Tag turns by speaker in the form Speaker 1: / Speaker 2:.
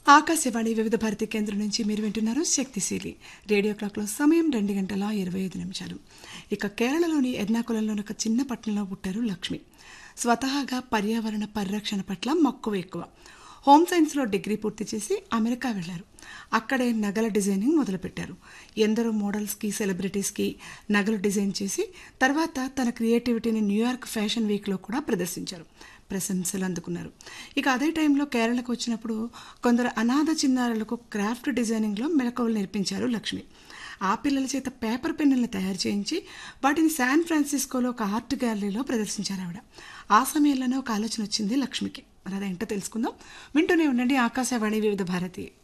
Speaker 1: ఆకాశవాణి వివిధ భారతి కేంద్రం నుంచి మీరు వింటున్నారు శక్తిశీలి రేడియో క్లాక్లో సమయం రెండు గంటల ఇరవై ఐదు నిమిషాలు ఇక కేరళలోని ఎర్నాకులంలోని ఒక చిన్న పట్టణంలో పుట్టారు లక్ష్మి స్వతహాగా పర్యావరణ పరిరక్షణ పట్ల మక్కువ ఎక్కువ హోమ్ సైన్స్లో డిగ్రీ పూర్తి చేసి అమెరికా వెళ్లారు అక్కడే నగల డిజైనింగ్ మొదలుపెట్టారు ఎందరో మోడల్స్కి సెలబ్రిటీస్కి నగలు డిజైన్ చేసి తర్వాత తన క్రియేటివిటీని న్యూయార్క్ ఫ్యాషన్ వీక్లో కూడా ప్రదర్శించారు ప్రశంసలు అందుకున్నారు ఇక అదే టైంలో కేరళకు వచ్చినప్పుడు కొందరు అనాథ చిన్నారులకు క్రాఫ్ట్ డిజైనింగ్లో మెలకువలు నేర్పించారు లక్ష్మి ఆ పిల్లల చేత పేపర్ పెన్నులను తయారు చేయించి వాటిని శాన్ ఫ్రాన్సిస్కోలో ఒక ఆర్ట్ గ్యాలరీలో ప్రదర్శించారు ఆవిడ ఆ సమయంలోనే ఒక ఆలోచన వచ్చింది లక్ష్మికి మరి అదేంటో తెలుసుకుందాం వింటూనే ఉండండి ఆకాశవాణి వివిధ భారతి